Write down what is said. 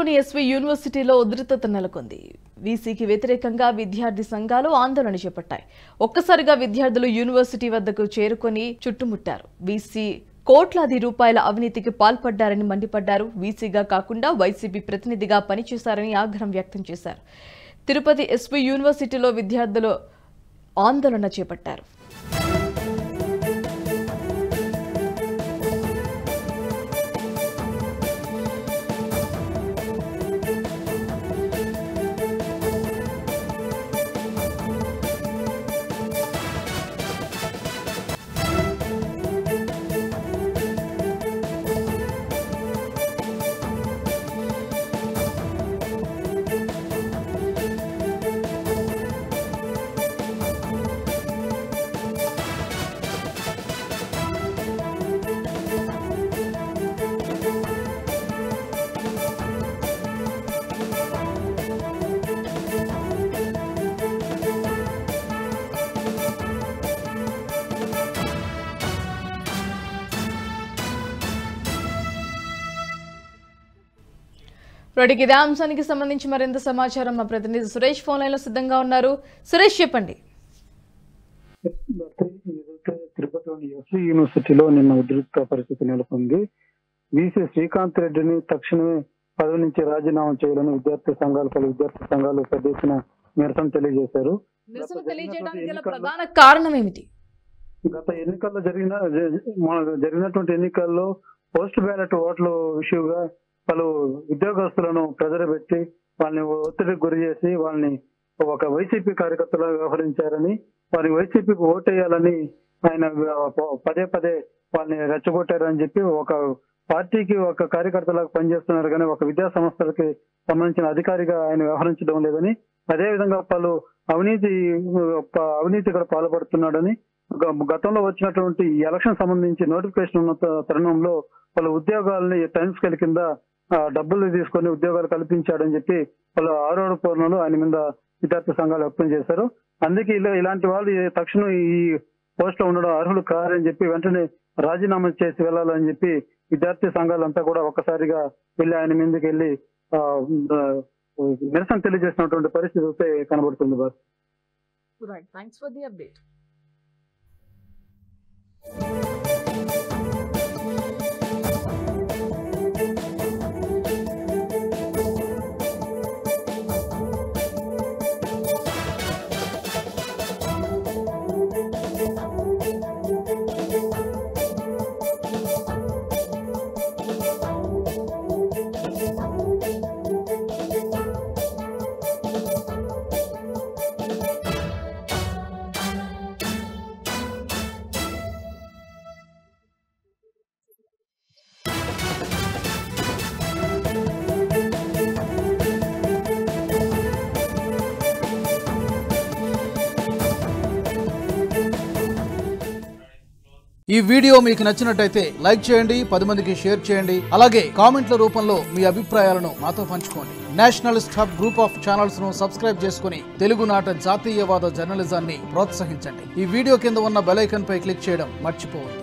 తిరుపతిలోని ఎస్వి యూనివర్సిటీలో ఉధృతత నెలకొంది వీసీకి వ్యతిరేకంగా విద్యార్థి సంఘాలు ఆందోళన చేపట్టాయి ఒక్కసారిగా విద్యార్థులు యూనివర్సిటీ వద్దకు చేరుకొని చుట్టుముట్టారు వీసీ కోట్లాది రూపాయల అవినీతికి పాల్పడ్డారని మండిపడ్డారు వీసీగా కాకుండా వైసీపీ ప్రతినిధిగా పనిచేశారని ఆగ్రహం వ్యక్తం చేశారు తిరుపతి ఎస్వి యూనివర్సిటీలో విద్యార్థులు ఆందోళన చేపట్టారు రెడ్డికి ఇదే అంశానికి సంబంధించి మరింత సమాచారం మా ప్రతినిధి సురేష్ ఫోన్ లైన్ లో సిద్ధంగా ఉన్నారు సురేష్ చెప్పండి ఏదైతే తిరుపతిలోని ఎస్వి యూనివర్సిటీలో నిన్న ఉద్రిక్త పరిస్థితి నెలకొంది వీసీ శ్రీకాంత్ రెడ్డిని తక్షణమే పదవి నుంచి రాజీనామా చేయాలని విద్యార్థి సంఘాలు పలు విద్యార్థి సంఘాలు పెద్ద ఎత్తున నిరసన తెలియజేశారు నిరసన తెలియజేయడానికి గల ప్రధాన కారణం ఏమిటి గత ఎన్నికల్లో జరిగిన జ- మన జరిగినటువంటి ఎన్నికల్లో పోస్ట్ బ్యాలెట్ ఓట్ల ఇష్యూగా పలు ఉద్యోగస్తులను పెట్టి వాళ్ళని ఒత్తిడికి గురి చేసి వాళ్ళని ఒక వైసీపీ కార్యకర్తలా వ్యవహరించారని వారి వైసీపీకి ఓటేయాలని ఆయన పదే పదే వాళ్ళని రెచ్చగొట్టారని చెప్పి ఒక పార్టీకి ఒక కార్యకర్తలాగా పనిచేస్తున్నారు కానీ ఒక విద్యా సంస్థలకి సంబంధించిన అధికారిగా ఆయన వ్యవహరించడం లేదని అదే విధంగా పలు అవినీతి ప- అవినీతి కూడా పాల్పడుతున్నాడని గ- గతంలో వచ్చినటువంటి ఈ ఎలక్షన్ సంబంధించి నోటిఫికేషన్ ఉన్న త- తరుణంలో పలు ఉద్యోగాలని టైం స్కేల్ కింద ఆ, డబ్బులు తీసుకొని ఉద్యోగాలు కల్పించాడని చెప్పి పలు ఆరోపణలు ఆయన మీద విద్యార్థి సంఘాలు వ్యక్తం చేశారు అందుకే ఇలా ఇలాంటి వాళ్ళు ఈ తక్షణం ఈ పోస్ట్ లో ఉండడం అర్హులు కారని చెప్పి వెంటనే రాజీనామా చేసి వెళ్ళాలని చెప్పి విద్యార్థి సంఘాలంతా కూడా ఒక్కసారిగా వెళ్ళి ఆయన మీదకి వెళ్ళి ఆ, ఆ, నిరసన తెలియజేసినటువంటి పరిస్థితి అయితే కనబడుతుంది boss thanks for the update ఈ వీడియో మీకు నచ్చినట్టయితే లైక్ చేయండి పది మందికి షేర్ చేయండి అలాగే కామెంట్ల రూపంలో మీ అభిప్రాయాలను మాతో పంచుకోండి nationalist hub group of channels ను సబ్స్క్రైబ్ చేసుకుని తెలుగునాట జాతీయవాద జర్నలిజాన్ని ప్రోత్సహించండి ఈ వీడియో కింద ఉన్న బెల్ ఐకాన్ పై క్లిక్ చేయడం మర్చిపోవద్దు